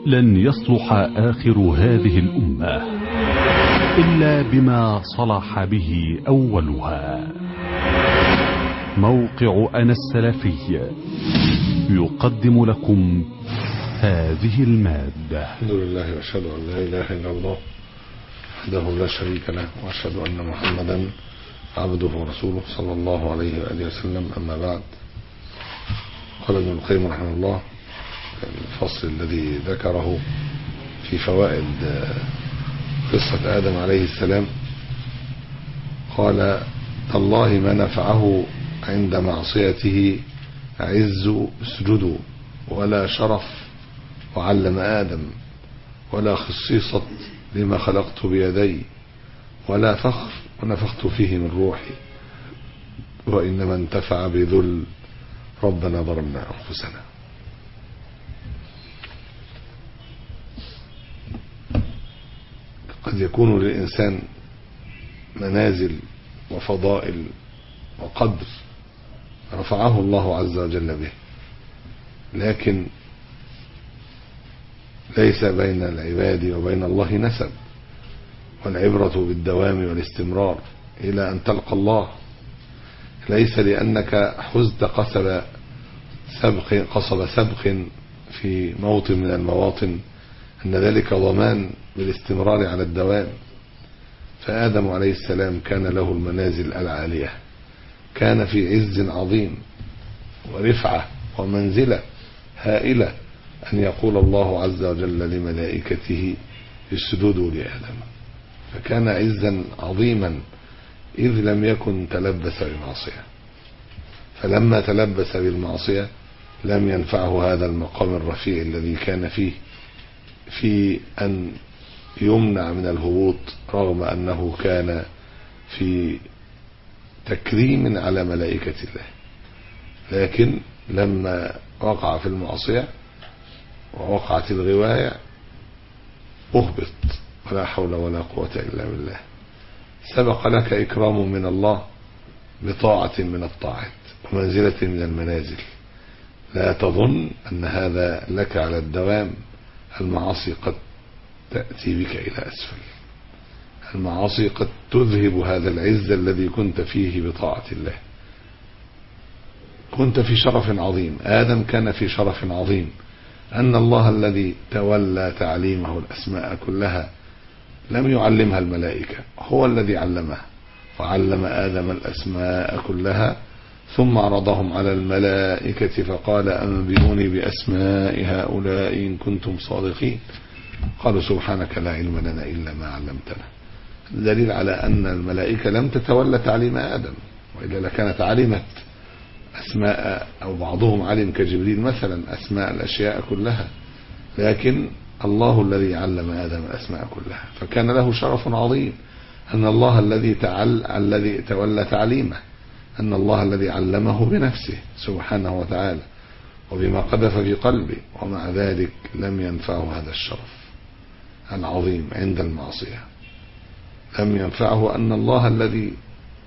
لن يصلح آخر هذه الأمة إلا بما صلح به أولها موقع أنا السلفي يقدم لكم هذه المادة الحمد لله واشهد ان لا اله الا الله وحده لا شريك له واشهد ان محمدا عبده ورسوله صلى الله عليه واله وسلم اما بعد قال ابن القيم رحمه الله الفصل الذي ذكره في فوائد قصة آدم عليه السلام قال تالله ما نفعه عند معصيته عز اسجدوا ولا شرف وعلم آدم ولا خصيصة لما خلقت بيدي ولا فخر ونفخت فيه من روحي وإنما انتفع بذل ربنا ظلمنا أنفسنا قد يكون للإنسان منازل وفضائل وقدر رفعه الله عز وجل به لكن ليس بين العباد وبين الله نسب والعبرة بالدوام والاستمرار إلى أن تلقى الله ليس لأنك حزت قصب سبق قصب سبق في موطن من المواطن أن ذلك ضمان بالاستمرار على الدوام فآدم عليه السلام كان له المنازل العالية كان في عز عظيم ورفعة ومنزلة هائلة أن يقول الله عز وجل لملائكته اسجدوا لآدم فكان عزا عظيما إذ لم يكن تلبس بمعصية فلما تلبس بالمعصية لم ينفعه هذا المقام الرفيع الذي كان فيه في أن يمنع من الهبوط رغم أنه كان في تكريم على ملائكة الله لكن لما وقع في المعصية ووقعت الغواية أهبط ولا حول ولا قوة إلا بالله سبق لك إكرام من الله بطاعة من الطاعات ومنزلة من المنازل لا تظن أن هذا لك على الدوام المعاصي قد تأتي بك إلى أسفل المعاصي قد تذهب هذا العز الذي كنت فيه بطاعة الله كنت في شرف عظيم آدم كان في شرف عظيم أن الله الذي تولى تعليمه الأسماء كلها لم يعلمها الملائكة هو الذي علمها وعلم آدم الأسماء كلها ثم عرضهم على الملائكة فقال أنبئوني بأسماء هؤلاء إن كنتم صادقين قالوا سبحانك لا علم لنا إلا ما علمتنا دليل على أن الملائكة لم تتولى تعليم آدم وإلا لكانت علمت أسماء أو بعضهم علم كجبريل مثلا أسماء الأشياء كلها لكن الله الذي علم آدم الأسماء كلها فكان له شرف عظيم أن الله الذي تعل الذي تولى تعليمه أن الله الذي علمه بنفسه سبحانه وتعالى وبما قذف في قلبه ومع ذلك لم ينفعه هذا الشرف العظيم عند المعصية لم ينفعه أن الله الذي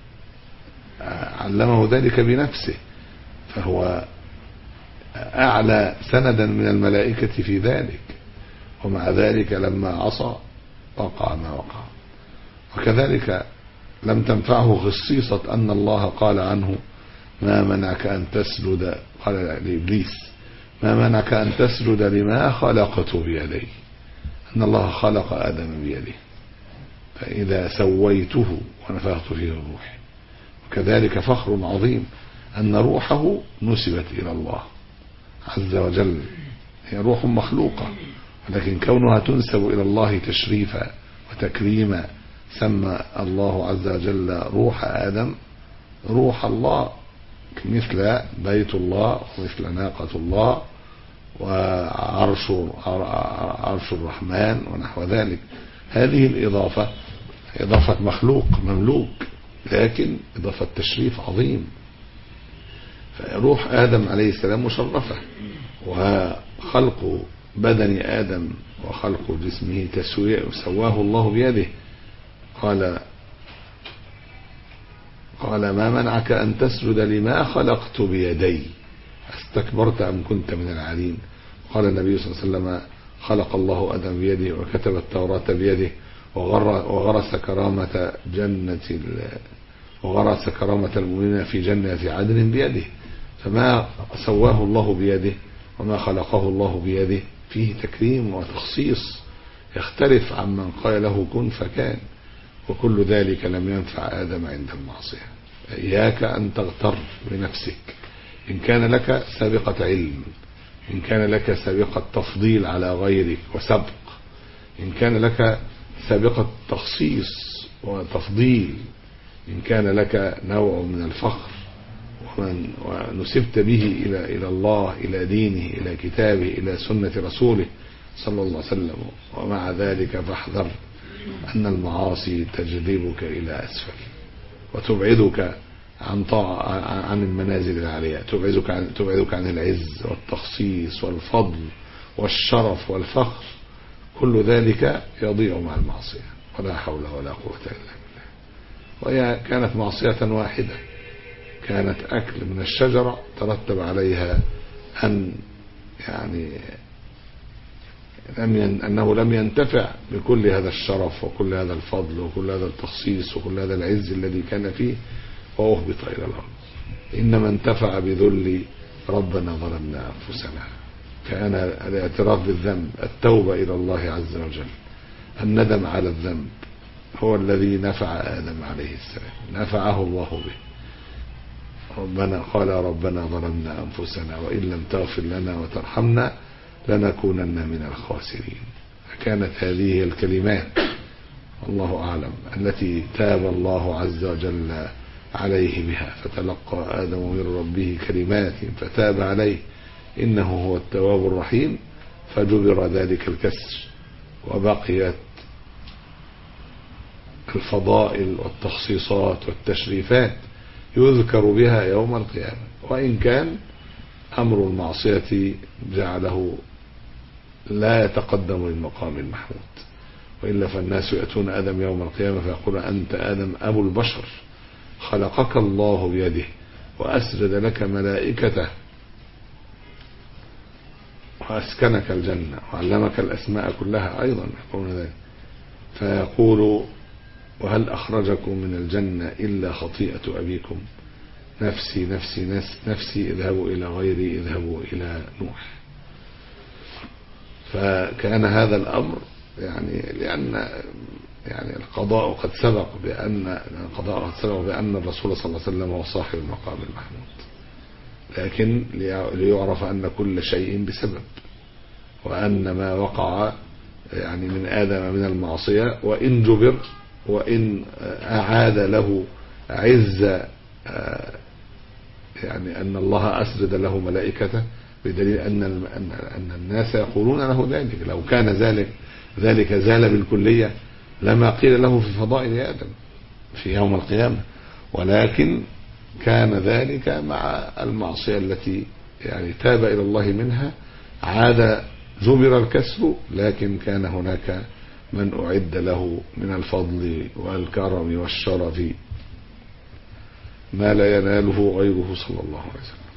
علمه ذلك بنفسه فهو أعلى سندا من الملائكة في ذلك ومع ذلك لما عصى وقع ما وقع وكذلك لم تنفعه خصيصة أن الله قال عنه ما منعك أن تسجد قال لإبليس ما منعك أن تسجد لما خلقت بيدي أن الله خلق آدم بيده فإذا سويته ونفخت فيه الروح وكذلك فخر عظيم أن روحه نسبت إلى الله عز وجل هي روح مخلوقة ولكن كونها تنسب إلى الله تشريفا وتكريما سمى الله عز وجل روح آدم روح الله مثل بيت الله ومثل ناقة الله وعرش عرش الرحمن ونحو ذلك هذه الإضافة إضافة مخلوق مملوك لكن إضافة تشريف عظيم فروح آدم عليه السلام مشرفة وخلق بدن آدم وخلق جسمه تسويه سواه الله بيده قال قال ما منعك أن تسجد لما خلقت بيدي استكبرت أم كنت من العالين قال النبي صلى الله عليه وسلم خلق الله آدم بيده وكتب التوراة بيده وغرس كرامة جنة وغرس كرامة المؤمنين في جنة عدن بيده فما سواه الله بيده وما خلقه الله بيده فيه تكريم وتخصيص يختلف عمن قال له كن فكان وكل ذلك لم ينفع آدم عند المعصية إياك أن تغتر بنفسك إن كان لك سابقة علم إن كان لك سابقة تفضيل على غيرك وسبق إن كان لك سابقة تخصيص وتفضيل إن كان لك نوع من الفخر ومن ونسبت به إلى إلى الله إلى دينه إلى كتابه إلى سنة رسوله صلى الله عليه وسلم ومع ذلك فاحذر أن المعاصي تجذبك إلى أسفل وتبعدك عن طاعة عن المنازل العالية تبعدك عن تبعدك عن العز والتخصيص والفضل والشرف والفخر كل ذلك يضيع مع المعصية ولا حول ولا قوة إلا بالله وهي كانت معصية واحدة كانت أكل من الشجرة ترتب عليها أن يعني لم ين أنه لم ينتفع بكل هذا الشرف وكل هذا الفضل وكل هذا التخصيص وكل هذا العز الذي كان فيه وأهبط إلى الأرض إنما انتفع بذل ربنا ظلمنا أنفسنا كان الاعتراف بالذنب التوبة إلى الله عز وجل الندم على الذنب هو الذي نفع آدم عليه السلام نفعه الله به ربنا قال ربنا ظلمنا أنفسنا وإن لم تغفر لنا وترحمنا لنكونن من الخاسرين كانت هذه الكلمات الله أعلم التي تاب الله عز وجل عليه بها فتلقى آدم من ربه كلمات فتاب عليه إنه هو التواب الرحيم فجبر ذلك الكسر وبقيت الفضائل والتخصيصات والتشريفات يذكر بها يوم القيامة وإن كان أمر المعصية جعله لا يتقدم للمقام المحمود وإلا فالناس يأتون آدم يوم القيامة فيقول أنت آدم أبو البشر خلقك الله بيده وأسجد لك ملائكته وأسكنك الجنة وعلمك الأسماء كلها أيضا يقولون ذلك فيقول وهل أخرجكم من الجنة إلا خطيئة أبيكم نفسي نفسي نفسي, نفسي اذهبوا إلى غيري اذهبوا إلى نوح فكان هذا الأمر يعني لأن يعني القضاء قد سبق بأن القضاء قد سبق بأن الرسول صلى الله عليه وسلم هو صاحب المقام المحمود لكن ليعرف أن كل شيء بسبب وأن ما وقع يعني من آدم من المعصية وإن جبر وإن أعاد له عز يعني أن الله أسجد له ملائكته بدليل أن أن الناس يقولون له ذلك لو كان ذلك ذلك زال بالكلية لما قيل له في فضائل آدم في يوم القيامة ولكن كان ذلك مع المعصية التي يعني تاب إلى الله منها عاد جبر الكسر لكن كان هناك من أعد له من الفضل والكرم والشرف ما لا يناله غيره صلى الله عليه وسلم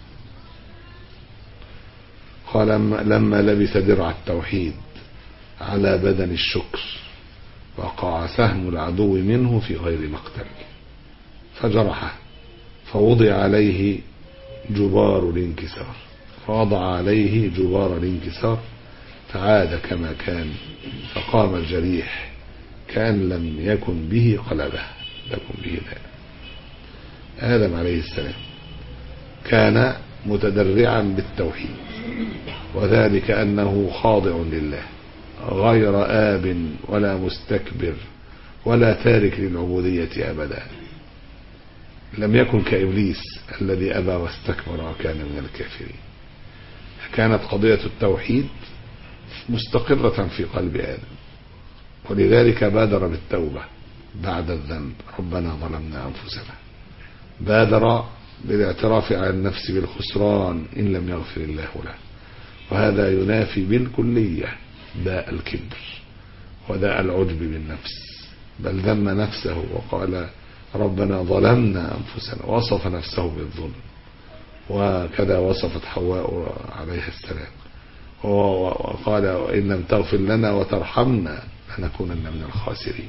قال لما لبس درع التوحيد على بدن الشكر وقع سهم العدو منه في غير مقتل فجرحه فوضع عليه جبار الانكسار فوضع عليه جبار الانكسار فعاد كما كان فقام الجريح كان لم يكن به قلبه لكن به داء آدم عليه السلام كان متدرعا بالتوحيد وذلك أنه خاضع لله غير آب ولا مستكبر ولا تارك للعبودية أبدا لم يكن كإبليس الذي أبى واستكبر وكان من الكافرين كانت قضية التوحيد مستقرة في قلب آدم ولذلك بادر بالتوبة بعد الذنب ربنا ظلمنا أنفسنا بادر بالاعتراف على النفس بالخسران إن لم يغفر الله له وهذا ينافي بالكلية داء الكبر وداء العجب بالنفس بل ذم نفسه وقال ربنا ظلمنا أنفسنا وصف نفسه بالظلم وكذا وصفت حواء عليها السلام وقال وإن لم تغفر لنا وترحمنا لنكونن من الخاسرين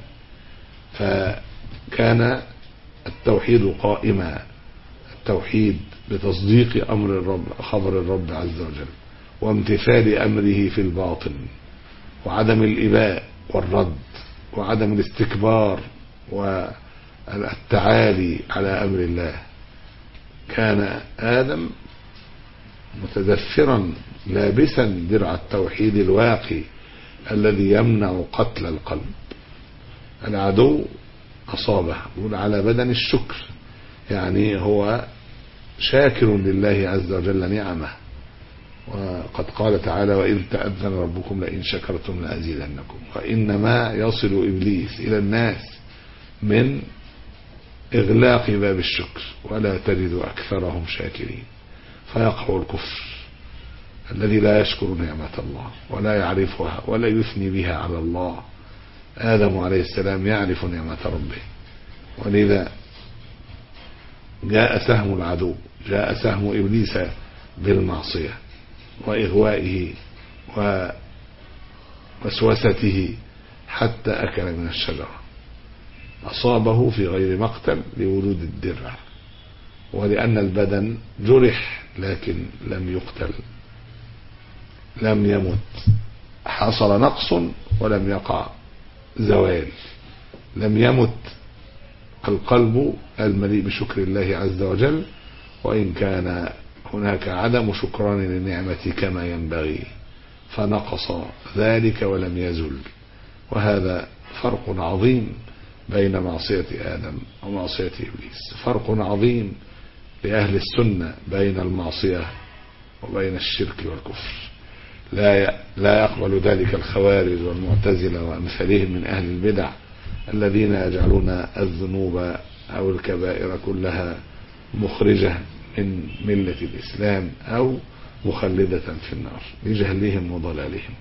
فكان التوحيد قائما التوحيد بتصديق أمر الرب خبر الرب عز وجل وامتثال أمره في الباطن وعدم الإباء والرد وعدم الاستكبار والتعالي على أمر الله كان آدم متدثرا لابسا درع التوحيد الواقي الذي يمنع قتل القلب العدو أصابه يقول على بدن الشكر يعني هو شاكر لله عز وجل نعمه وقد قال تعالى وإذ تأذن ربكم لئن شكرتم لأزيدنكم وإنما يصل إبليس إلى الناس من إغلاق باب الشكر ولا تجد أكثرهم شاكرين فيقع الكفر الذي لا يشكر نعمة الله ولا يعرفها ولا يثني بها على الله آدم عليه السلام يعرف نعمة ربه ولذا جاء سهم العدو جاء سهم إبليس بالمعصية وإغوائه ووسوسته حتى أكل من الشجرة أصابه في غير مقتل لورود الدرع ولأن البدن جرح لكن لم يقتل لم يمت حصل نقص ولم يقع زوال لم يمت القلب المليء بشكر الله عز وجل وإن كان هناك عدم شكران للنعمة كما ينبغي فنقص ذلك ولم يزل وهذا فرق عظيم بين معصية آدم ومعصية إبليس فرق عظيم لأهل السنة بين المعصية وبين الشرك والكفر لا لا يقبل ذلك الخوارج والمعتزلة وأمثالهم من أهل البدع الذين يجعلون الذنوب أو الكبائر كلها مخرجة من ملة الإسلام أو مخلدة في النار لجهلهم وضلالهم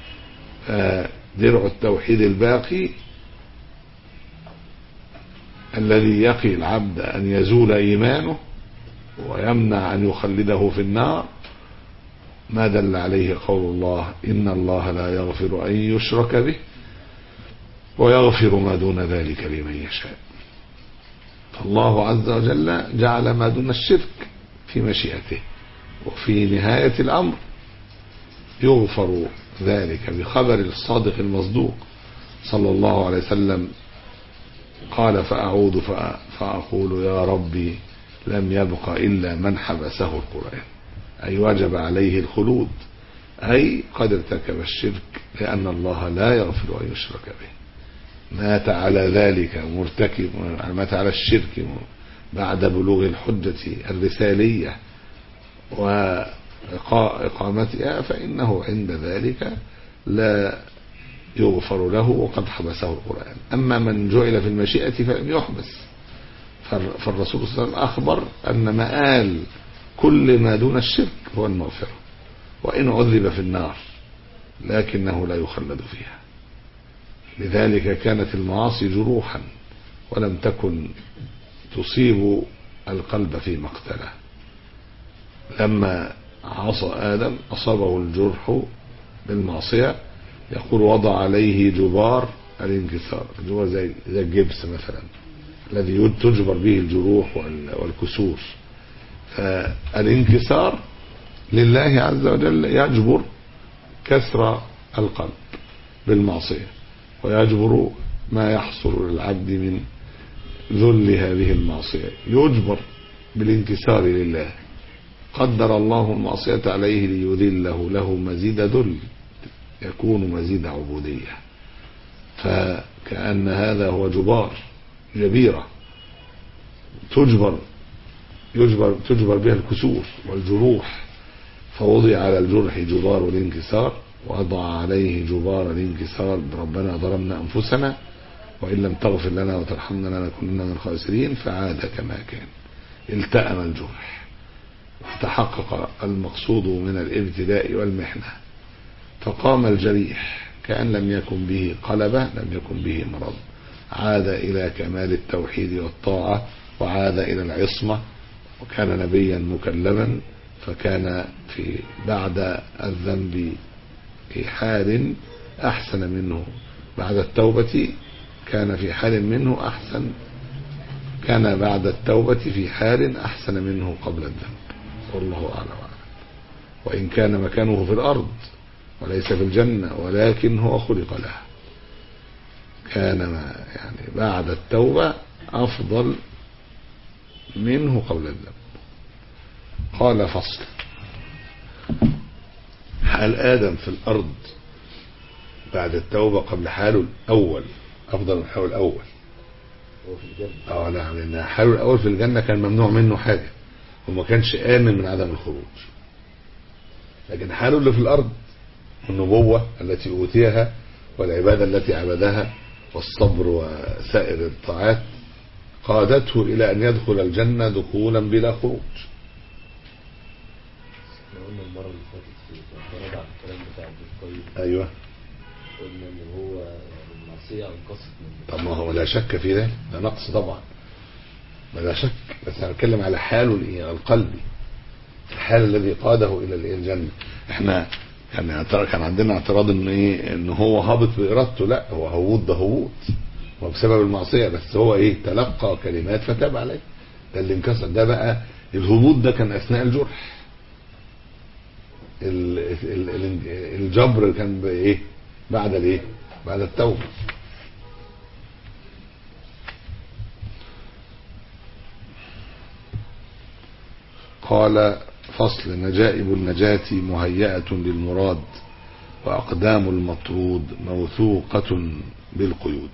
درع التوحيد الباقي الذي يقي العبد أن يزول إيمانه ويمنع أن يخلده في النار ما دل عليه قول الله إن الله لا يغفر أن يشرك به ويغفر ما دون ذلك لمن يشاء فالله عز وجل جعل ما دون الشرك في مشيئته وفي نهاية الأمر يغفر ذلك بخبر الصادق المصدوق صلى الله عليه وسلم قال فأعود فأقول يا ربي لم يبق إلا من حبسه القرآن أي وجب عليه الخلود أي قد ارتكب الشرك لأن الله لا يغفر أن يشرك به مات على ذلك مرتكب مات على الشرك بعد بلوغ الحجة الرسالية وإقامتها فإنه عند ذلك لا يغفر له وقد حبسه القرآن أما من جعل في المشيئة فلم يحبس فالرسول صلى الله عليه وسلم أخبر أن مآل كل ما دون الشرك هو المغفرة وإن عذب في النار لكنه لا يخلد فيها لذلك كانت المعاصي جروحا ولم تكن تصيب القلب في مقتله لما عصى آدم أصابه الجرح بالمعصية يقول وضع عليه جبار الانكسار جبار زي, زي الجبس مثلا الذي تجبر به الجروح والكسور فالانكسار لله عز وجل يجبر كسر القلب بالمعصية ويجبر ما يحصل للعبد من ذل هذه المعصية يجبر بالانكسار لله قدر الله المعصية عليه ليذله له مزيد ذل يكون مزيد عبودية فكأن هذا هو جبار جبيرة تجبر يجبر تجبر بها الكسور والجروح فوضع على الجرح جبار الانكسار وضع عليه جبار الانكسار ربنا ظلمنا أنفسنا وإن لم تغفر لنا وترحمنا لنكونن من الخاسرين فعاد كما كان التأم الجرح وتحقق المقصود من الابتلاء والمحنة فقام الجريح كأن لم يكن به قلبة لم يكن به مرض عاد إلى كمال التوحيد والطاعة وعاد إلى العصمة وكان نبيا مكلما فكان في بعد الذنب في حال أحسن منه بعد التوبة كان في حال منه أحسن كان بعد التوبة في حال أحسن منه قبل الذنب والله أعلم وأعلم وإن كان مكانه في الأرض وليس في الجنة ولكن هو خلق لها كان ما يعني بعد التوبة أفضل منه قبل الذنب قال فصل حال آدم في الأرض بعد التوبة قبل حاله الأول أفضل من حاله الأول هو في الجنة اه لا لان حاله الاول في الجنه كان ممنوع منه حاجه وما كانش امن من عدم الخروج لكن حاله اللي في الارض النبوه التي اوتيها والعباده التي عبدها والصبر وسائر الطاعات قادته الى ان يدخل الجنه دخولا بلا خروج احنا قلنا المرة اللي فاتت في اعتراض على الكلام بتاع ابن القيم ايوه قلنا ان هو يعني المعصية انقصت منه طب ما هو لا شك في ذلك ده نقص طبعا ما لا شك بس انا بتكلم على حاله الإيه؟ القلبي الحال الذي قاده الى الإيه؟ الجنه احنا كان اعتراض- كان عندنا اعتراض ان ايه ان هو هابط بارادته لا هو هبوط ده هبوط هو بسبب المعصيه بس هو ايه تلقى كلمات فتاب عليه ده اللي انكسر ده بقى الهبوط ده كان اثناء الجرح ال- ال- ال- الجبر كان بايه بعد الايه بعد التوبه قال فصل نجائب النجاة مهيئة للمراد وأقدام المطرود موثوقة بالقيود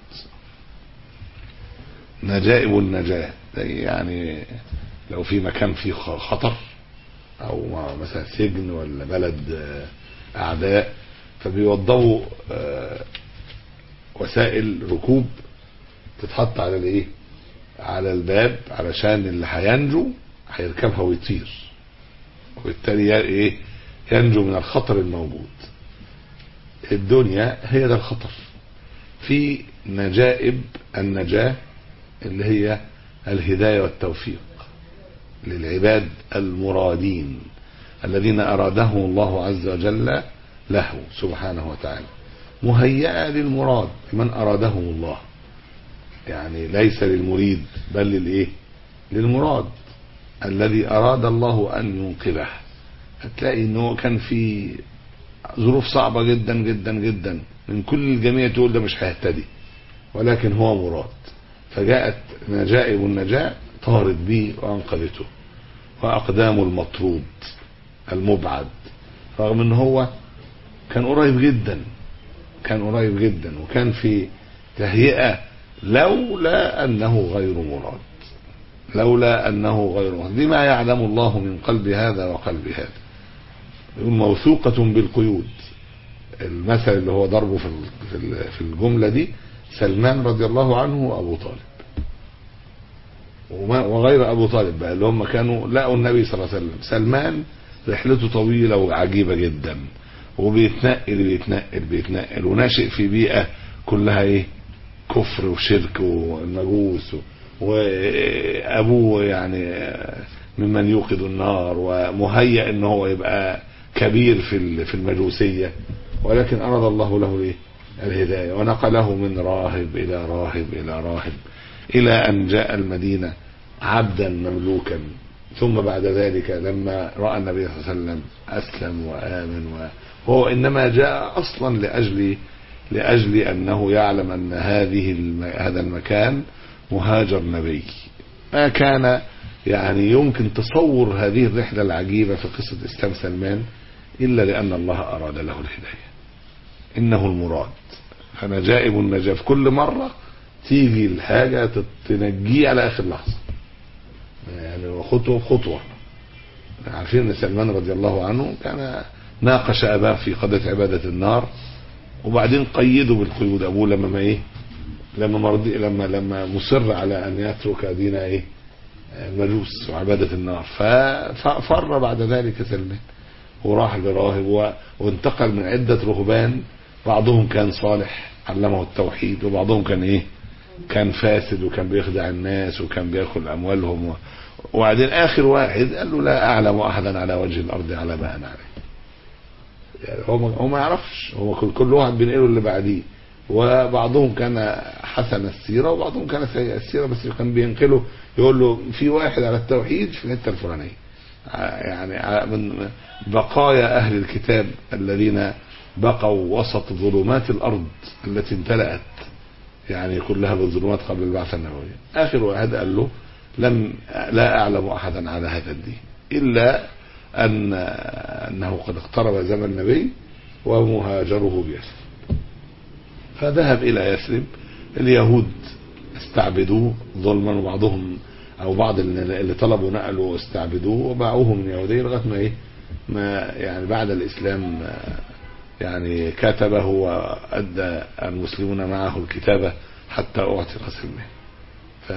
نجائب النجاة يعني لو في مكان فيه خ- خطر أو مثلا سجن ولا بلد آه، أعداء فبيوضبوا آه، وسائل ركوب تتحط على الايه على الباب علشان اللي هينجو هيركبها ويطير وبالتالي ي- ايه ينجو من الخطر الموجود الدنيا هي ده الخطر في نجائب النجاة اللي هي الهداية والتوفيق للعباد المرادين الذين أرادهم الله عز وجل له سبحانه وتعالى مهيئة للمراد من أرادهم الله يعني ليس للمريد بل للإيه للمراد الذي أراد الله أن ينقذه هتلاقي أنه كان في ظروف صعبة جدا جدا جدا من كل الجميع تقول ده مش هيهتدي ولكن هو مراد فجاءت نجائب النجاة طارت به وأنقذته وأقدام المطرود المبعد رغم ان هو كان قريب جدا كان قريب جدا وكان في تهيئة لولا أنه غير مراد لولا أنه غير مراد بما يعلم الله من قلب هذا وقلب هذا يقول موثوقة بالقيود المثل اللي هو ضربه في ال- في ال- في الجملة دي سلمان رضي الله عنه وأبو طالب وما- وغير أبو طالب بقى اللي هم كانوا لقوا النبي صلى الله عليه وسلم سلمان رحلته طويلة وعجيبة جدا وبيتنقل بيتنقل بيتنقل وناشئ في بيئة كلها ايه كفر وشرك ومجوس وابوه يعني ممن يوقد النار ومهيأ ان هو يبقى كبير في ال- في المجوسية ولكن اراد الله له الايه الهداية ونقله من راهب الى راهب الى راهب الى ان جاء المدينة عبدا مملوكا ثم بعد ذلك لما رأى النبي صلى الله عليه وسلم أسلم وآمن وهو إنما جاء أصلا لأجل لأجل أنه يعلم أن هذه الم... هذا المكان مهاجر نبي ما كان يعني يمكن تصور هذه الرحلة العجيبة في قصة إسلام سلمان إلا لأن الله أراد له الهداية إنه المراد فنجائب النجاة في كل مرة تيجي الحاجة تنجيه على آخر لحظة يعني خطوة بخطوة عارفين ان سلمان رضي الله عنه كان ناقش اباه في قضية عبادة النار وبعدين قيده بالقيود ابوه لما ما ايه لما مرضي لما لما مصر على ان يترك دين ايه المجوس وعبادة النار ف- ففر بعد ذلك سلمان وراح لراهب و- وانتقل من عدة رهبان بعضهم كان صالح علمه التوحيد وبعضهم كان ايه كان فاسد وكان بيخدع الناس وكان بياكل اموالهم و- وبعدين اخر واحد قال له لا اعلم احدا على وجه الارض على ما انا عليه يعني هو ما- هو ما يعرفش هو كل كل واحد بينقله اللي بعديه وبعضهم كان حسن السيره وبعضهم كان سيء السيره بس كان بينقله يقول له في واحد على التوحيد في الحته الفلانيه ع- يعني ع- من بقايا اهل الكتاب الذين بقوا وسط ظلمات الارض التي امتلأت يعني كلها بالظلمات قبل البعثة النبوية آخر واحد قال له لم لا أعلم أحدا على هذا الدين إلا أن أنه قد اقترب زمن النبي ومهاجره بيثرب فذهب إلى يثرب اليهود استعبدوه ظلما وبعضهم أو بعض اللي اللي طلبوا نقله استعبدوه وباعوه من اليهودية لغاية ما إيه ما يعني بعد الإسلام آه، يعني كتبه وأدى المسلمون معه الكتابة حتى أعتق سلمه ف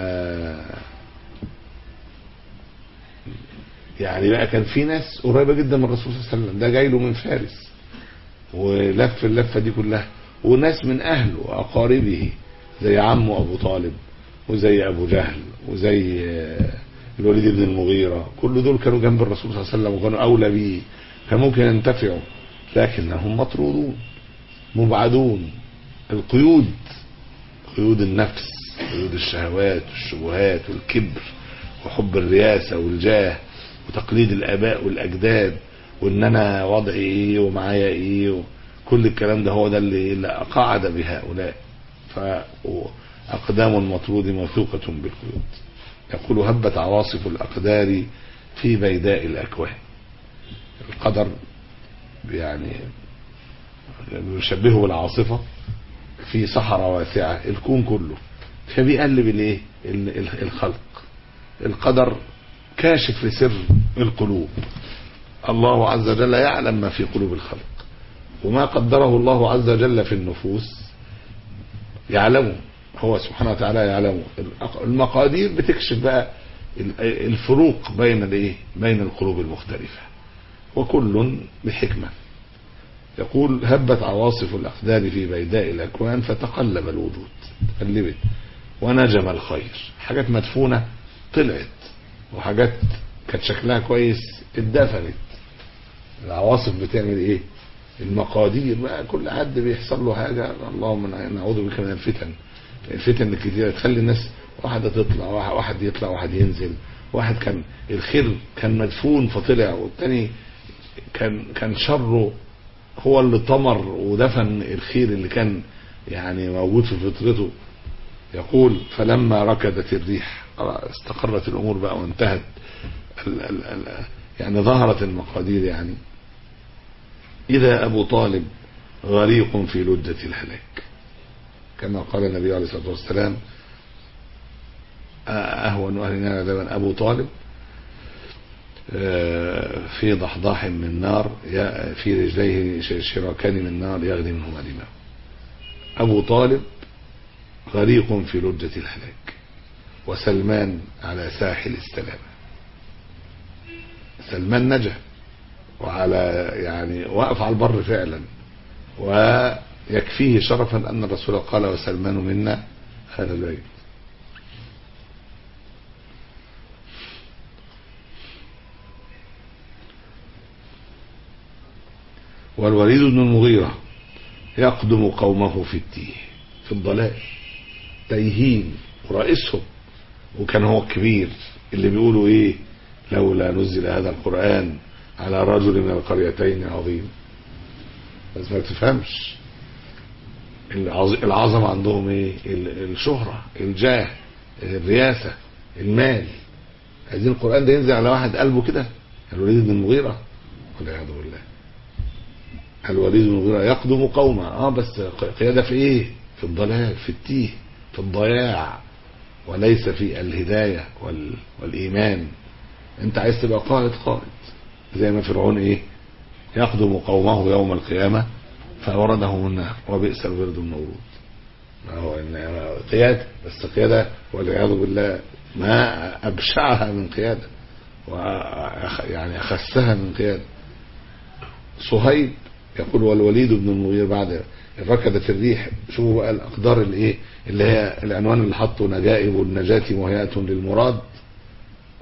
يعني بقى كان في ناس قريبة جدا من الرسول صلى الله عليه وسلم ده جاي له من فارس ولف اللفة دي كلها وناس من أهله وأقاربه زي عمه أبو طالب وزي أبو جهل وزي آه، الوليد بن المغيرة كل دول كانوا جنب الرسول صلى الله عليه وسلم وكانوا أولى به كان ممكن ينتفعوا لكنهم مطرودون مبعدون القيود قيود النفس قيود الشهوات والشبهات والكبر وحب الرياسة والجاه وتقليد الآباء والأجداد وإن أنا وضعي إيه ومعايا إيه كل الكلام ده هو ده اللي اللي قعد بهؤلاء فأقدام المطرود موثوقة بالقيود يقول هبت عواصف الأقدار في بيداء الأكوان القدر يعني يشبهه بالعاصفة في صحراء واسعة الكون كله فبيقلب الايه ال- ال- الخلق القدر كاشف لسر القلوب الله عز وجل يعلم ما في قلوب الخلق وما قدره الله عز وجل في النفوس يعلمه هو سبحانه وتعالى يعلمه الأق- المقادير بتكشف بقى ال- الفروق بين الايه بين القلوب المختلفة وكل بحكمة يقول هبت عواصف الأقدار في بيداء الأكوان فتقلب الوجود تقلبت ونجم الخير حاجات مدفونة طلعت وحاجات كانت شكلها كويس اتدفنت العواصف بتعمل ايه المقادير بقى كل حد بيحصل له حاجة اللهم نعوذ بك من الفتن الفتن الكتيرة تخلي الناس واحدة تطلع واحد- واحد يطلع واحد ينزل واحد كان الخير كان مدفون فطلع والتاني كان كان شره هو اللي طمر ودفن الخير اللي كان يعني موجود في فطرته يقول فلما ركضت الريح استقرت الامور بقى وانتهت ال ال ال يعني ظهرت المقادير يعني اذا ابو طالب غريق في لجة الهلاك كما قال النبي عليه الصلاة والسلام اهون اهل النار عذابا ابو طالب في ضحضاح من نار في رجليه شراكان من نار يغلي منهما دماء أبو طالب غريق في لجة الهلاك وسلمان على ساحل السلامة سلمان نجا وعلى يعني وقف على البر فعلا ويكفيه شرفا أن الرسول قال وسلمان منا هذا البيت والوليد بن المغيرة يقدم قومه في التيه في الضلال تايهين ورئيسهم وكان هو الكبير اللي بيقولوا ايه لولا نزل هذا القرآن على رجل من القريتين عظيم بس ما تفهمش العظ- العظمة عندهم ايه ال- الشهرة الجاه الرياسة المال عايزين القرآن ده ينزل على واحد قلبه كده الوليد بن المغيرة والعياذ بالله الوليد بن المغيرة يقدم قومه اه بس قيادة في ايه في الضلال في التيه في الضياع وليس في الهداية وال... والإيمان انت عايز تبقى قائد قائد زي ما فرعون ايه يقدم قومه يوم القيامة فأوردهم النار وبئس الورد المورود ما هو إن- قيادة بس قيادة والعياذ بالله ما أبشعها من قيادة وأخ يعني أخسها من قيادة صهيب يقول والوليد بن المغير بعد ركضت الريح شوفوا بقى الاقدار اللي ايه اللي هي العنوان اللي حطه نجائب النجاة مهيئة للمراد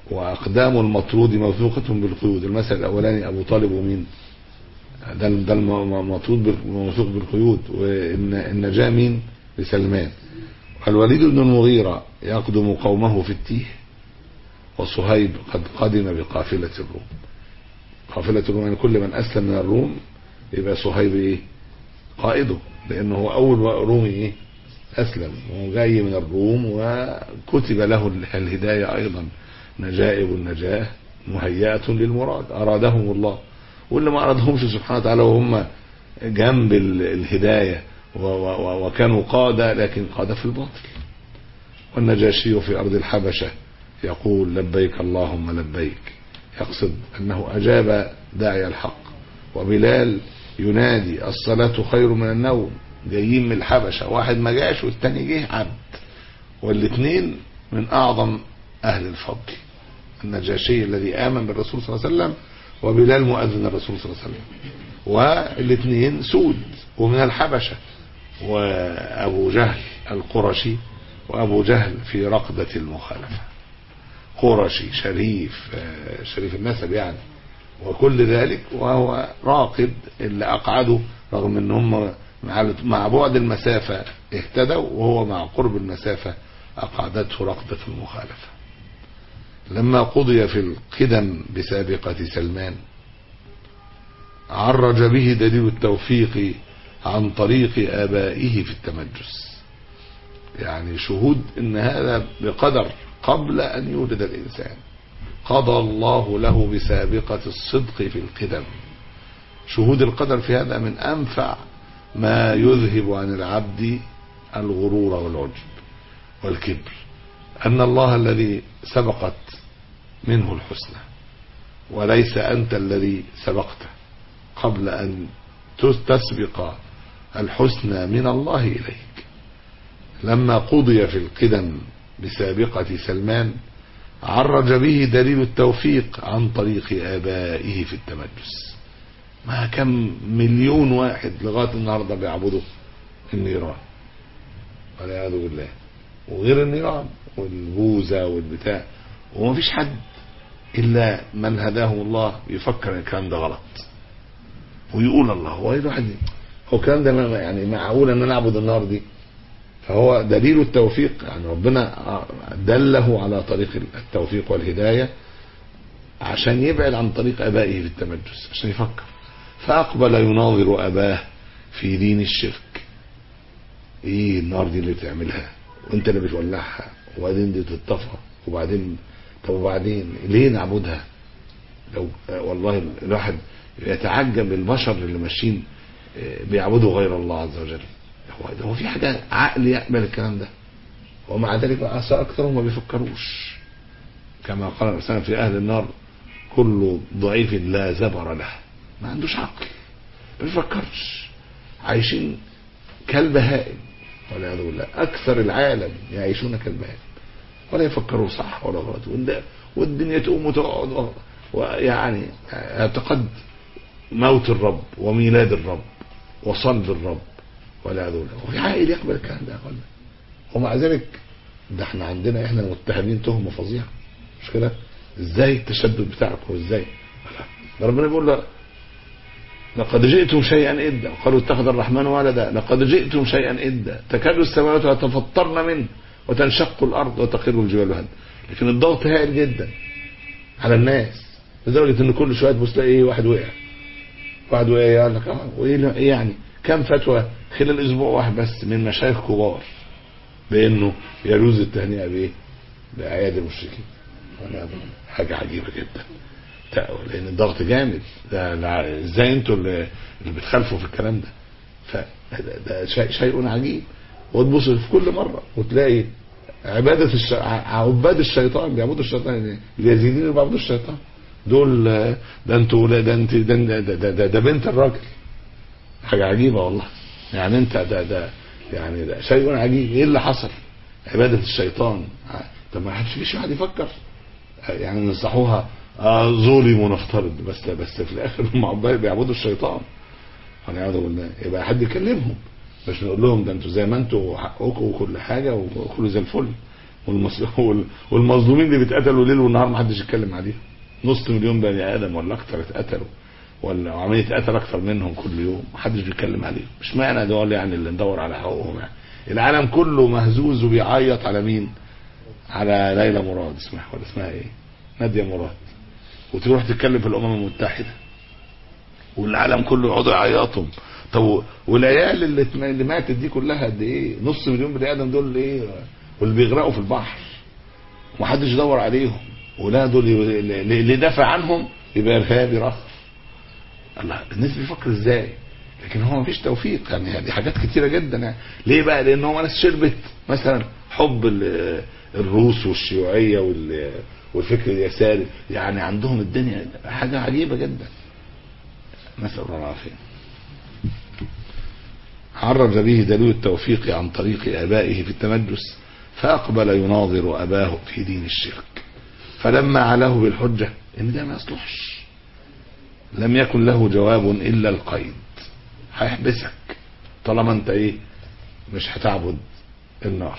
وأقدام المطرود موثوقة بالقيود المثل الأولاني أبو طالب ومين ده ده المطرود بال- موثوق بالقيود والنجاة مين لسلمان الوليد بن المغيرة يقدم قومه في التيه وصهيب قد قدم بقافلة الروم قافلة الروم يعني كل من أسلم من الروم يبقى صهيب إيه قائده لأنه هو أول رومي إيه أسلم وجاي من الروم وكتب له الهداية أيضا نجائب النجاة مهيئة للمراد أرادهم الله واللي ما أرادهمش سبحانه وتعالى وهم جنب ال- الهداية و- و- و- وكانوا قادة لكن قادة في الباطل والنجاشي في أرض الحبشة يقول لبيك اللهم لبيك يقصد أنه أجاب داعي الحق وبلال ينادي الصلاة خير من النوم جايين من الحبشة واحد ما جاش والتاني جه عبد والاثنين من أعظم أهل الفضل النجاشي الذي آمن بالرسول صلى الله عليه وسلم وبلال مؤذن الرسول صلى الله عليه وسلم والاثنين سود ومن الحبشة وأبو جهل القرشي وأبو جهل في رقدة المخالفة قرشي شريف آه، شريف النسب يعني وكل ذلك وهو راقد اللي أقعده رغم ان هم مع- مع بعد المسافة اهتدوا وهو مع قرب المسافة أقعدته رقدة المخالفة لما قضي في القدم بسابقة سلمان عرج به دليل التوفيق عن طريق آبائه في التمجس يعني شهود ان هذا بقدر قبل ان يولد الانسان قضى الله له بسابقة الصدق في القدم شهود القدر في هذا من انفع ما يذهب عن العبد الغرور والعجب والكبر ان الله الذي سبقت منه الحسنى وليس انت الذي سبقته قبل ان تسبق الحسنى من الله اليك لما قضي في القدم بسابقة سلمان عرج به دليل التوفيق عن طريق آبائه في التمجس ما كم مليون واحد لغاية النهاردة بيعبدوا النيران والعياذ بالله وغير النيران والبوزة والبتاع ومفيش حد إلا من هداهم الله يفكر ان الكلام ده غلط ويقول الله هو ايه الواحد هو الكلام ده ما- يعني معقول ان انا اعبد النار دي فهو دليل التوفيق يعني ربنا دله على طريق التوفيق والهداية عشان يبعد عن طريق أبائه في التمجس عشان يفكر فأقبل يناظر أباه في دين الشرك ايه النار دي اللي بتعملها وانت اللي بتولعها وبعدين دي تتطفى وبعدين طب وبعدين ليه نعبدها لو والله الواحد يتعجب البشر اللي ماشيين آه، بيعبدوا غير الله عز وجل هو هو في حاجه عقل يقبل الكلام ده ومع ذلك عسى اكثرهم ما بيفكروش كما قال الانسان في اهل النار كل ضعيف لا زبر له ما عندوش عقل ما بيفكرش عايشين كالبهائم والعياذ بالله اكثر العالم يعيشون كالبهائم ولا يفكروا صح ولا غلط والد- والدنيا تقوم وتقعد ويعني اعتقد موت الرب وميلاد الرب وصلب الرب والعياذ بالله وفي عاقل يقبل الكلام ده يا اخوانا ومع ذلك ده احنا عندنا احنا متهمين تهمه فظيعه مش كده ازاي التشدد بتاعكم ازاي ده ربنا بيقول له لقد جئتم شيئا إدا قالوا اتخذ الرحمن ولدا لقد جئتم شيئا إدا تكاد السماوات يتفطرن منه وتنشق الأرض وتخر الجبال هدا لكن الضغط هائل جدا على الناس لدرجة ان كل شوية تبص تلاقي ايه واحد وقع واحد وقع يقول لك اه وايه لا- ايه يعني كم فتوى خلال اسبوع واحد بس من مشايخ كبار بانه يجوز التهنئة بايه بأعياد المشركين والعياذ بالله. حاجة عجيبة جدا تا- لان الضغط جامد ده ده ازاي انتوا اللي, اللي بتخالفوا في الكلام ده فده ده شيء, شيء عجيب وتبص في كل مره وتلاقي عباده الش... ع- عباد الشيطان بيعبدوا الشيطان يعني اليزيديين اللي بيعبدوا الشيطان دول آه، ده انتوا لا- ده انت ده, ده, ده, ده, ده بنت الراجل حاجه عجيبه والله يعني انت ده ده يعني ده شيء عجيب ايه اللي حصل عباده الشيطان ع- طب ما حدش فيش واحد يفكر يعني نصحوها آه ظلموا نفترض بس بس في الاخر هم عباد بيعبدوا الشيطان والعياذ بالله يبقى حد يكلمهم مش نقول لهم ده انتوا زي ما انتوا حقكم وكل حاجه وكله زي الفل والمس... وال- والمظلومين اللي بيتقتلوا ليل ونهار ما حدش يتكلم عليهم نص مليون بني ادم ولا اكتر اتقتلوا ولا عمال يتقتل اكتر منهم كل يوم محدش بيتكلم عليهم مش معنى دول يعني اللي ندور على حقوقهم يعني العالم كله مهزوز وبيعيط على مين على ليلى مراد اسمها ولا اسمها ايه نادية مراد وتروح تتكلم في الامم المتحدة والعالم كله يقعدوا يعيطوا طب والعيال اللي اللي ماتت دي كلها قد ايه نص مليون بني ادم دول ايه واللي بيغرقوا في البحر ومحدش يدور عليهم ولا دول ي- اللي اللي دافع عنهم يبقى ارهابي رخ الله الناس بيفكر ازاي لكن هو مفيش توفيق يعني دي حاجات كتيره جدا يعني ليه بقى لان هو ناس شربت مثلا حب ال- الروس والشيوعيه وال- والفكر اليساري يعني عندهم الدنيا حاجه عجيبه جدا نسال الله العافيه عرج به دليل التوفيق عن طريق آبائه في التمجس فأقبل يناظر أباه في دين الشرك فلما علاه بالحجة إن ده ما يصلحش لم يكن له جواب إلا القيد هيحبسك طالما أنت إيه مش هتعبد النار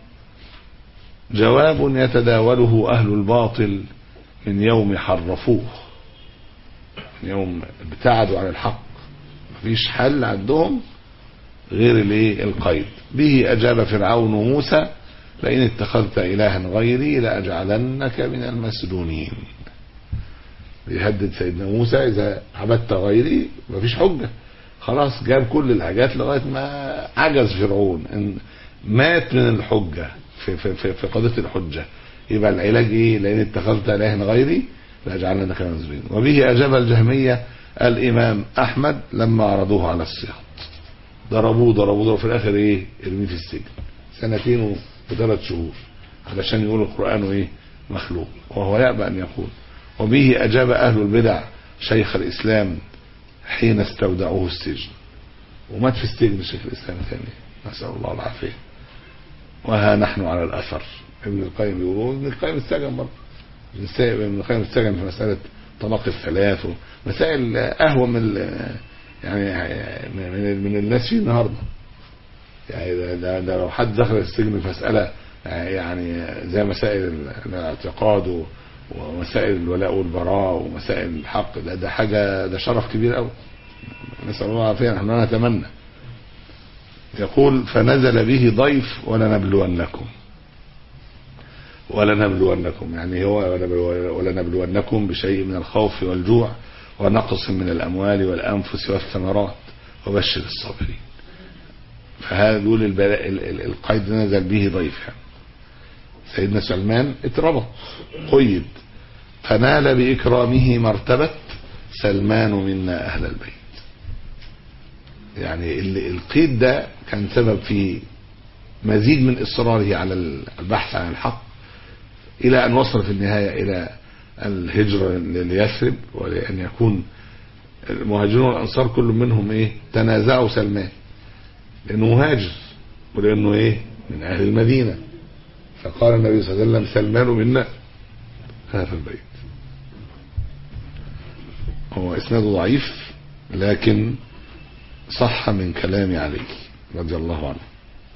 جواب يتداوله أهل الباطل من يوم حرفوه من يوم ابتعدوا عن الحق مفيش حل عندهم غير الايه القيد به اجاب فرعون موسى لئن اتخذت الها غيري لاجعلنك من المسجونين بيهدد سيدنا موسى اذا عبدت غيري مفيش حجه خلاص جاب كل الحاجات لغايه ما عجز فرعون ان مات من الحجه في في في, في قضيه الحجه يبقى العلاج ايه لئن اتخذت الها غيري لاجعلنك من المسجونين وبه اجاب الجهميه الامام احمد لما عرضوه على الصيام ضربوه ضربوه ضربوه في الاخر ايه ارميه في السجن سنتين و- وثلاث شهور علشان يقول القران ايه مخلوق وهو يأبى ان يقول وبه اجاب اهل البدع شيخ الاسلام حين استودعوه السجن ومات في السجن شيخ الاسلام ثاني نسال الله العافيه وها نحن على الاثر ابن القيم بيقول ابن القيم السجن برضه ابن الس- ابن القيم السجن في مساله طلاق الثلاث ومسائل اهون من ال- يعني من من الناس فيه النهارده يعني ده, ده, ده لو حد دخل السجن في مسألة يعني زي مسائل ال- الاعتقاد و- ومسائل الولاء والبراء ومسائل الحق ده ده حاجة ده شرف كبير قوي نسأل الله العافية نحن نتمنى يقول فنزل به ضيف ولنبلونكم ولنبلونكم يعني هو ولنبلو- ولنبلونكم بشيء من الخوف والجوع ونقص من الأموال والأنفس والثمرات وبشر الصابرين فهذا دول البلاء ال- ال- القيد نزل به ضيف يعني. سيدنا سلمان اتربط قيد فنال بإكرامه مرتبة سلمان منا أهل البيت يعني ال- القيد ده كان سبب في مزيد من إصراره على ال- البحث عن الحق إلى أن وصل في النهاية إلى الهجرة ليثرب ولأن يكون المهاجرون والأنصار كل منهم إيه تنازعوا سلمان لأنه مهاجر ولأنه إيه من أهل المدينة فقال النبي صلى الله عليه وسلم سلمان منا هذا البيت هو إسناده ضعيف لكن صح من كلام علي رضي الله عنه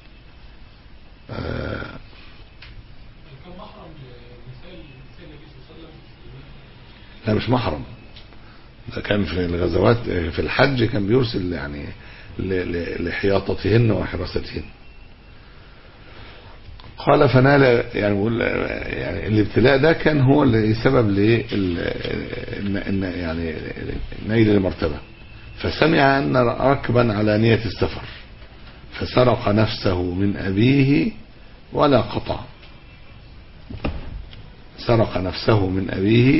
آه كان محرم لنساء نساء النبي صلى الله عليه وسلم لا مش محرم ده كان في الغزوات في الحج كان بيرسل يعني ل- ل- لحياطتهن وحراستهن قال فنال يعني بقول يعني الابتلاء ده كان هو اللي سبب ل إن إن يعني نيل المرتبة فسمع أن ركبا على نية السفر فسرق نفسه من أبيه ولا قطع سرق نفسه من أبيه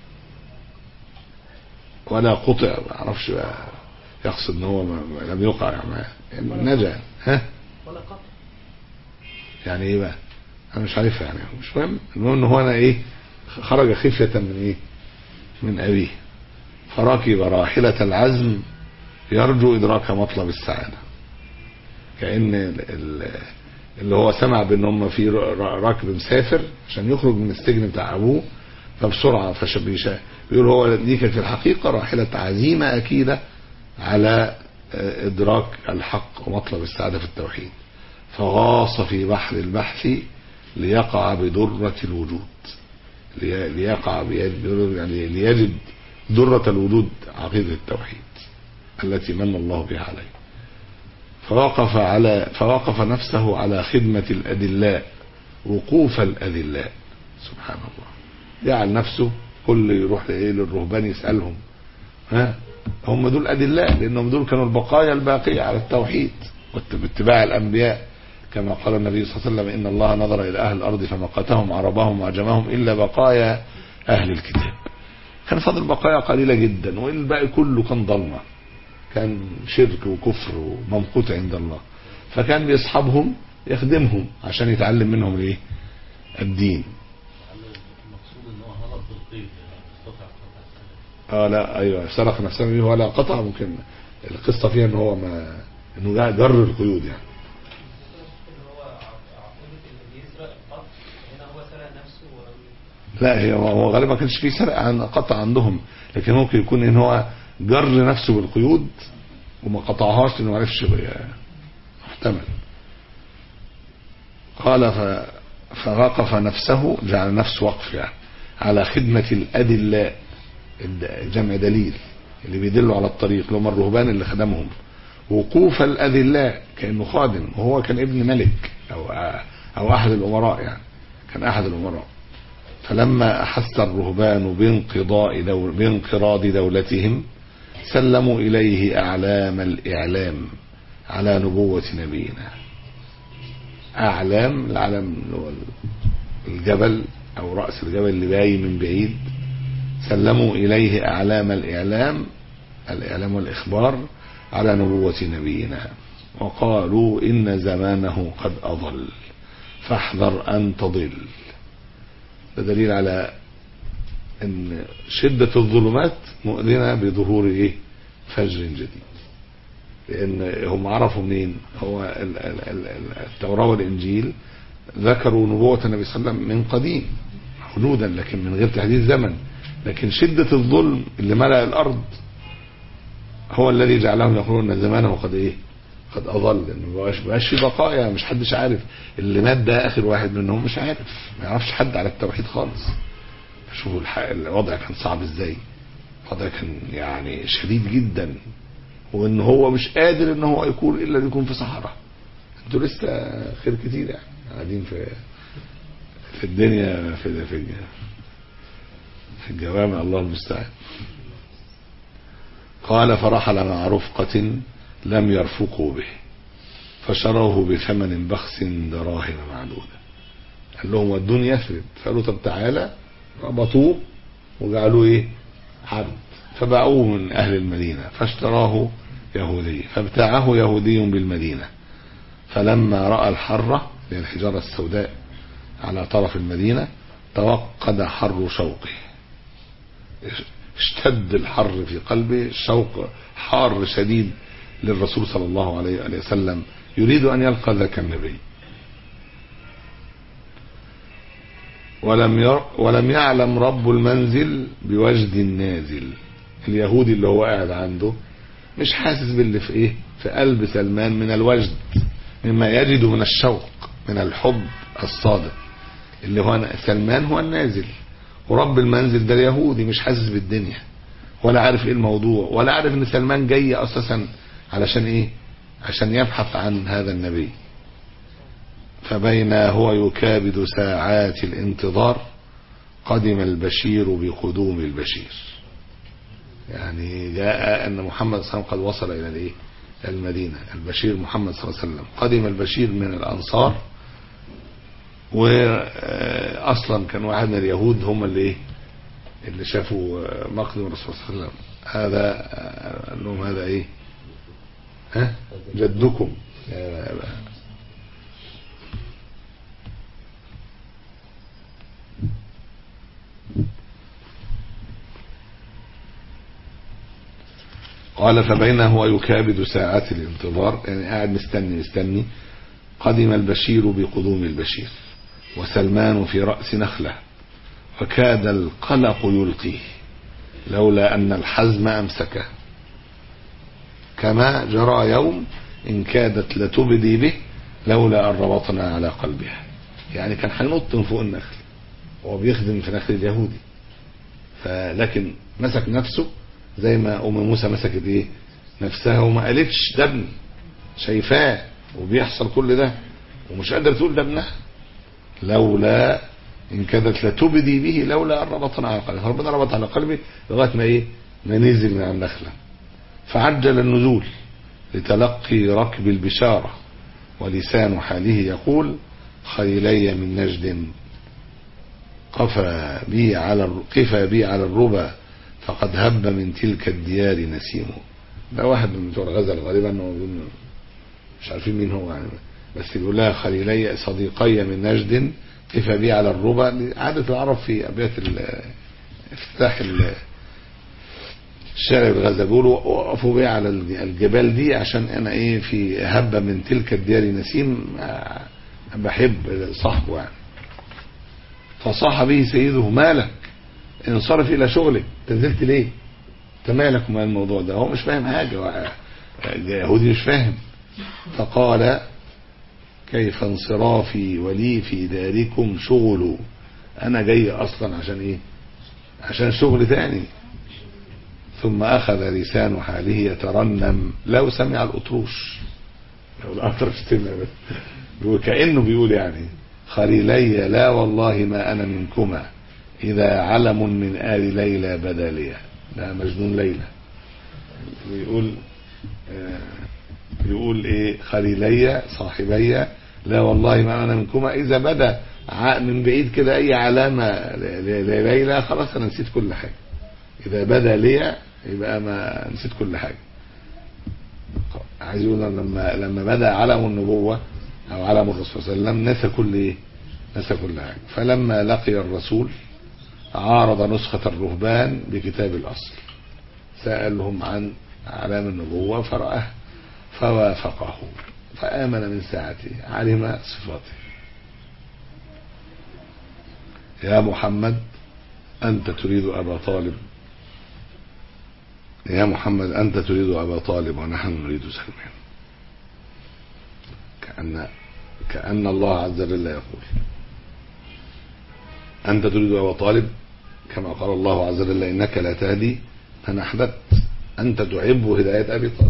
ولا قطع ما اعرفش بقى يقصد ان هو ما ما- لم يقع يعني نجا ها ولا قطع يعني ايه بقى انا مش عارفها يعني مش مهم المهم ان هو انا ايه خرج خفية من ايه من ابيه فركب راحلة العزم يرجو ادراك مطلب السعادة كأن ال- ال- اللي هو سمع بان هم في ر- ر- راكب مسافر عشان يخرج من السجن بتاع ابوه فبسرعة فشبيشة بيقول هو دي كانت في الحقيقة راحلة عزيمة أكيدة على آه، إدراك الحق ومطلب السعادة في التوحيد فغاص في بحر البحث ليقع بدرة الوجود لي- ليقع بيد- يعني ليجد درة الوجود عقيدة التوحيد التي من الله بها عليه فوقف على فوقف نفسه على خدمة الأدلاء وقوف الأذلاء سبحان الله جعل نفسه كل يروح لإيه للرهبان يسألهم ها هم دول أدلاء لأنهم دول كانوا البقايا الباقية على التوحيد وات- باتباع الأنبياء كما قال النبي صلى الله عليه وسلم إن الله نظر إلى أهل الأرض فمقتهم عربهم وعجمهم إلا بقايا أهل الكتاب كان فاضل بقايا قليلة جدا والباقي كله كان ضلمة كان شرك وكفر وممقوت عند الله فكان بيصحبهم يخدمهم عشان يتعلم منهم الايه الدين المقصود ان هو هرب بالقيد قطع قطع السلام اه لا ايوه سرق نفسه منه ولا قطع ممكن القصه فيها ان هو ما انه جا- جر القيود يعني اللي هو عقوبة اللي بيسرق القتل هنا هو سرق نفسه و- لا هي هو غالبا ما كانش فيه سرق عن قطع عندهم لكن ممكن يكون ان هو جر نفسه بالقيود وما قطعهاش لانه ما عرفش ي- محتمل قال ف... فوقف نفسه جعل نفسه وقف يعني على خدمة الأدلاء الد- جمع دليل اللي بيدلوا على الطريق اللي هم الرهبان اللي خدمهم وقوف الأذلاء كأنه خادم وهو كان ابن ملك أو أو أحد الأمراء يعني كان أحد الأمراء فلما أحس الرهبان بانقضاء دول بانقراض دولتهم سلموا إليه أعلام الإعلام على نبوة نبينا أعلام العلم اللي هو الجبل أو رأس الجبل اللي باين من بعيد سلموا إليه أعلام الإعلام الإعلام والإخبار على نبوة نبينا وقالوا إن زمانه قد أضل فاحذر أن تضل ده دليل على ان شدة الظلمات مؤذنة بظهور ايه فجر جديد لان هم عرفوا منين هو ال- ال- ال- ال- التوراة والانجيل ذكروا نبوة النبي صلى الله عليه وسلم من قديم حدودا لكن من غير تحديد زمن لكن شدة الظلم اللي ملأ الارض هو الذي جعلهم يقولون ان زمانه قد ايه قد اضل انه مبقاش مبقاش في بقايا مش حدش عارف اللي مات ده اخر واحد منهم مش عارف ما يعرفش حد على التوحيد خالص شوفوا الح- الوضع كان صعب ازاي الوضع كان يعني شديد جدا وان هو مش قادر ان هو يكون الا يكون في صحراء انتوا لسه خير كتير يعني قاعدين في في الدنيا في في في الجوامع الله المستعان قال فرحل مع رفقة لم يرفقوا به فشروه بثمن بخس دراهم معدودة قال لهم ودوني يثرب فقالوا طب تعالى ربطوه وجعلوه ايه عبد فباعوه من اهل المدينة فاشتراه يهودي فابتاعه يهودي بالمدينة فلما رأى الحرة اللي هي الحجارة السوداء على طرف المدينة توقد حر شوقه اشتد الحر في قلبه الشوق حار شديد للرسول صلى الله عليه وآله وسلم يريد أن يلقى ذاك النبي ولم ير ولم يعلم رب المنزل بوجد النازل اليهودي اللي هو قاعد عنده مش حاسس باللي في ايه في قلب سلمان من الوجد مما يجد من الشوق من الحب الصادق اللي هو سلمان هو النازل ورب المنزل ده اليهودي مش حاسس بالدنيا ولا عارف ايه الموضوع ولا عارف ان سلمان جاي اساسا علشان ايه عشان يبحث عن هذا النبي فبين هو يكابد ساعات الانتظار قدم البشير بقدوم البشير يعني جاء ان محمد صلى الله عليه وسلم قد وصل الى الايه المدينة البشير محمد صلى الله عليه وسلم قدم البشير من الانصار واصلا كان واحد من اليهود هم اللي ايه اللي شافوا مقدم الرسول صلى الله عليه وسلم هذا قال لهم هذا ايه ها جدكم يا قال فبين هو يكابد ساعات الانتظار يعني قاعد مستني مستني قدم البشير بقدوم البشير وسلمان في رأس نخلة وكاد القلق يلقيه لولا أن الحزم أمسكه كما جرى يوم إن كادت لتبدي به لولا أن ربطنا على قلبها يعني كان هينط من فوق النخل وهو بيخدم في نخل اليهودي فلكن مسك نفسه زي ما ام موسى مسكت ايه نفسها وما قالتش ده ابني شايفاه وبيحصل كل ده ومش قادر تقول ده ابنها لولا ان كادت لتبدي به لولا ان ربطنا على قلبه ربنا ربط على قلبه لغايه ما ايه ما نزل من على النخله فعجل النزول لتلقي ركب البشاره ولسان حاله يقول خيلي من نجد قفى بي على الر- قفى بي على الربا فقد هب من تلك الديار نسيمه ده واحد من بتوع الغزل غالبا هو بيقول مش عارفين مين هو يعني بس بيقول لها خليلي صديقي من نجد قفى بي على الربا عادة العرب في أبيات ال- افتتاح ال- الشارع بالغزة بيقولوا وقفوا بي على الجبال دي عشان انا ايه في هبة من تلك الديار نسيم آه، بحب صاحبه يعني فصاح به سيده مالك انصرف الى شغلك نزلت ليه انت مالك ومال الموضوع ده هو مش فاهم حاجة هو يهودي مش فاهم فقال كيف انصرافي ولي في داركم شغل انا جاي اصلا عشان ايه عشان شغل تاني ثم اخذ لسان حاله يترنم لو سمع الاطروش لو الاطرش سمع بس بيقول كانه بيقول يعني خليلي لا والله ما انا منكما اذا علم من ال ليلى بدا لي ده مجنون ليلى بيقول آه، بيقول ايه خليلي صاحبي لا والله ما انا منكما اذا بدا ع- من بعيد كده اي علامه ل- ل- لليلى خلاص انا نسيت كل حاجه اذا بدا لي يبقى ما نسيت كل حاجه عايز يقول لما لما بدا علم النبوه او علم الرسول صلى الله عليه وسلم نسى كل ايه نسى كل حاجه فلما لقي الرسول عارض نسخه الرهبان بكتاب الاصل سالهم عن علام النبوه فراه فوافقه فامن من ساعته علم صفاته يا محمد أنت تريد أبا طالب يا محمد أنت تريد أبا طالب ونحن نريد سلمان كأن كأن الله عز وجل يقول أنت تريد أبا طالب كما قال الله عز وجل إنك لا تهدي من أحببت أنت تعب هداية أبي طالب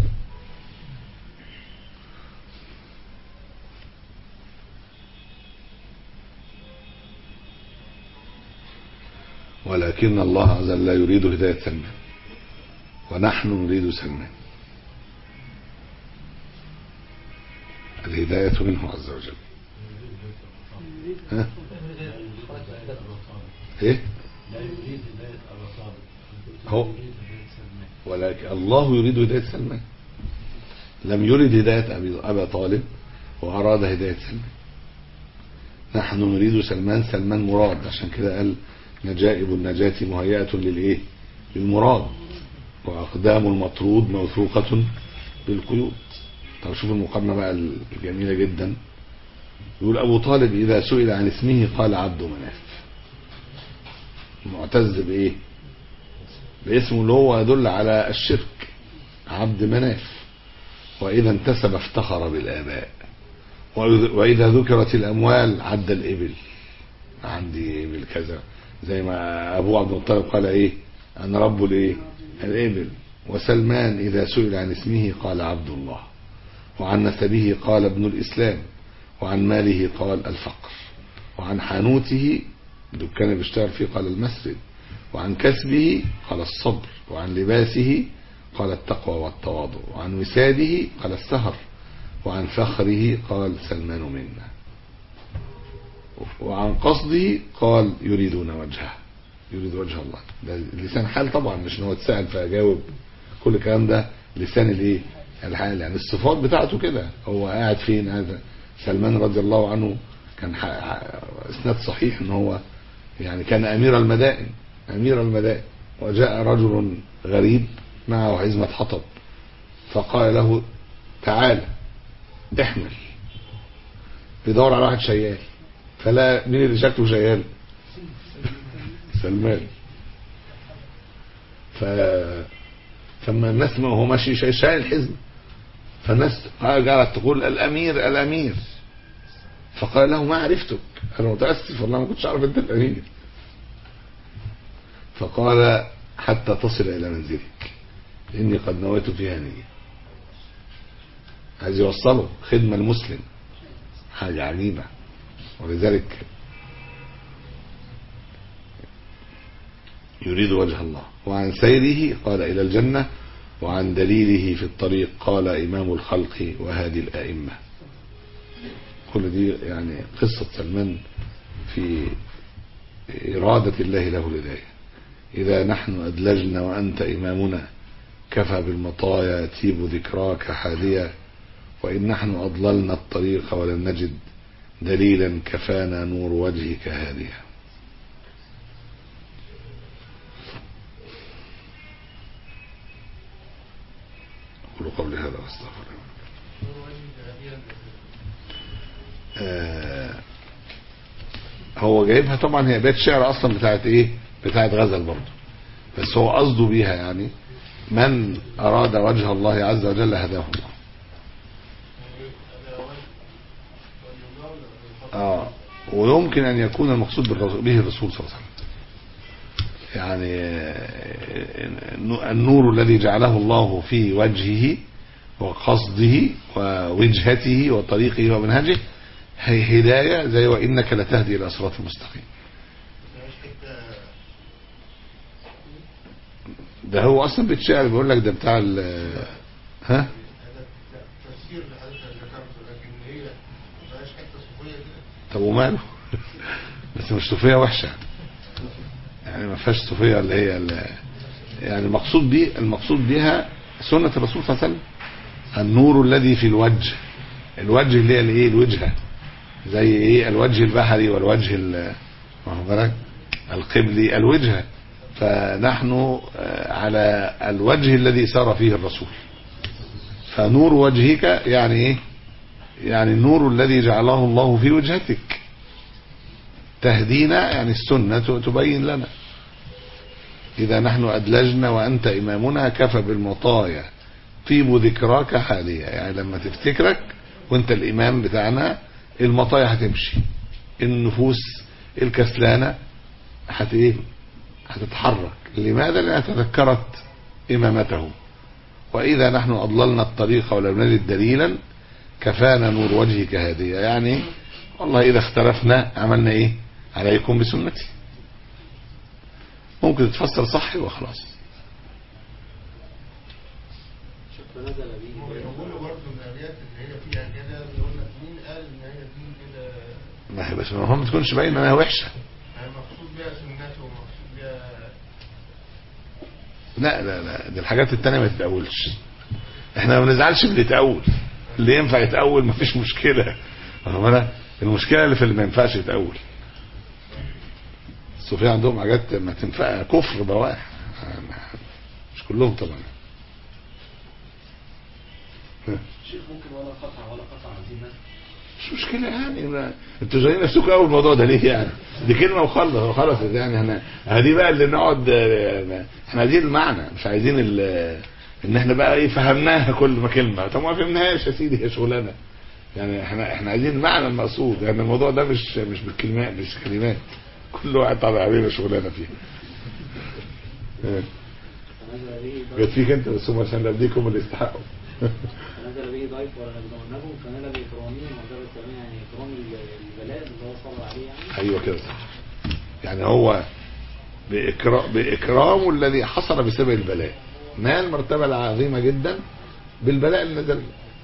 ولكن الله عز وجل يريد هداية سلمان ونحن نريد سلمان الهداية منه عز وجل ها؟ ايه لا يريد هداية أبا طالب هو. يريد هداية سلمان ولكن الله يريد هداية سلمان لم يرد هداية أبي أبا طالب وأراد هداية سلمان نحن نريد سلمان سلمان مراد عشان كده قال نجائب النجاة مهيئة للإيه للمراد وأقدام المطرود موثوقة بالقيود طب شوف المقارنة بقى الجميلة جدا يقول أبو طالب إذا سئل عن اسمه قال عبد مناف معتز بإيه باسمه اللي هو يدل على الشرك عبد مناف وإذا انتسب افتخر بالآباء وإذ- وإذا ذكرت الأموال عد الإبل عندي إبل كذا زي ما أبو عبد المطلب قال إيه أنا رب الإيه الإبل وسلمان إذا سئل عن اسمه قال عبد الله وعن نسبه قال ابن الإسلام وعن ماله قال الفقر وعن حانوته دكان بيشتغل فيه قال المسجد وعن كسبه قال الصبر وعن لباسه قال التقوى والتواضع وعن وساده قال السهر وعن فخره قال سلمان منا وعن قصده قال يريدون وجهه يريد وجه الله ده لسان حال طبعا مش ان هو اتسال فجاوب كل الكلام ده لسان الايه الحال يعني الصفات بتاعته كده هو قاعد فين هذا سلمان رضي الله عنه كان ح- ح- اسناد صحيح ان هو يعني كان امير المدائن امير المدائن وجاء رجل غريب معه حزمة حطب فقال له تعال احمل بيدور على واحد شيال فلا مين اللي شكله شيال سلمان ف فما الناس ما هو ماشي شايل شايل الحزمة فالناس قالت تقول الامير الامير فقال له ما عرفتك انا متاسف والله ما كنتش اعرف انت الامير فقال حتى تصل الى منزلك اني قد نويت فيها نيه عايز يوصله خدمه المسلم حاجه عجيبه ولذلك يريد وجه الله وعن سيره قال إلى الجنة وعن دليله في الطريق قال إمام الخلق وهادي الآئمة كل دي يعني قصة سلمان في إرادة الله له الهداية إذا نحن أدلجنا وأنت إمامنا كفى بالمطايا تيب ذكراك حادية وإن نحن أضللنا الطريق ولم نجد دليلا كفانا نور وجهك هاديا أقول قولي هذا واستغفر الله. آه، هو جايبها طبعا هي بيت شعر اصلا بتاعت ايه بتاعت غزل برضه بس هو قصده بيها يعني من اراد وجه الله عز وجل هداه الله اه ويمكن ان يكون المقصود بالرسول به الرسول صلى الله عليه وسلم يعني آه، النور الذي جعله الله في وجهه وقصده ووجهته وطريقه ومنهجه هي هداية زي وإنك لتهدي إلى صراط مستقيم ده هو أصلا بيتشعر بيقول لك ده بتاع ال ها تفسير لحضرتك ذكرته لكن هي ما فيهاش حته صوفيه كده طب وماله بس مش صوفية وحشة يعني ما فيهاش صوفية اللي هي اللي يعني المقصود بيه المقصود بها سنة الرسول صلى الله عليه وسلم النور الذي في الوجه الوجه اللي هي الايه الوجهة زي ايه الوجه البحري والوجه ال- واخد بالك القبلي الوجهة فنحن آه، على الوجه الذي سار فيه الرسول فنور وجهك يعني ايه يعني النور الذي جعله الله في وجهتك تهدينا يعني السنة تبين لنا إذا نحن أدلجنا وأنت إمامنا كفى بالمطايا طيب ذكراك حاليا يعني لما تفتكرك وانت الإمام بتاعنا المطايا هتمشي النفوس الكسلانة هت ايه هتتحرك لماذا لأنها تذكرت إمامتهم وإذا نحن أضللنا الطريق ولم نجد دليلا كفانا نور وجهك هادية يعني والله إذا اختلفنا عملنا إيه عليكم بسنتي ممكن تتفسر صح وخلاص فنزل به هو يقولوا برضه ان الابيات اللي هي فيها كده يقول لك مين قال ان هي دي كده ما هي بس ما هو ما تكونش باين انها وحشه يعني مقصود بيها سنته ومقصود بيها لا لا لا دي الحاجات التانية ما تتأولش احنا ما بنزعلش من اللي يتأول اللي ينفع يتأول ما فيش مشكلة واخد بالك؟ المشكلة اللي في اللي ما ينفعش يتأول الصوفية عندهم حاجات ما تنفع كفر بواح مش كلهم طبعا شيخ ممكن ولا قطع ولا قطع عزيمة مش مشكلة يعني ما انتوا جايين نفسكم قوي الموضوع ده ليه يعني دي كلمة وخلص خلاص يعني احنا هدي بقى اللي نقعد اه، احنا عايزين المعنى مش عايزين ال- ان احنا بقى ايه فهمناها كل ما كلمة طب ما فهمناهاش يا سيدي هي شغلانة يعني احنا احنا عايزين المعنى المقصود يعني الموضوع ده مش مش بالكلمات مش كلمات كل واحد طبع علينا شغلانة فيها اه. فنزل به جت فيك انت بس هم عشان نبديكم اللي يستحقوا فنزل به ضيف ولا نبدونكم فنال بإكرامهم مرتبة السلام يعني إكرام البلاء اللي هو صلى عليه يعني ايوه كده صح يعني هو بإكرام بإكرامه الذي حصل بسبب البلاء نال المرتبة العظيمة جدا بالبلاء اللي نزل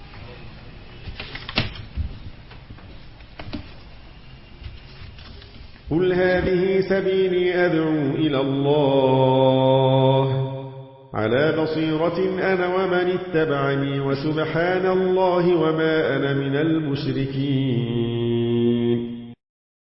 قل هذه سبيلي أدعو إلى الله على بصيرة أنا ومن اتبعني وسبحان الله وما أنا من المشركين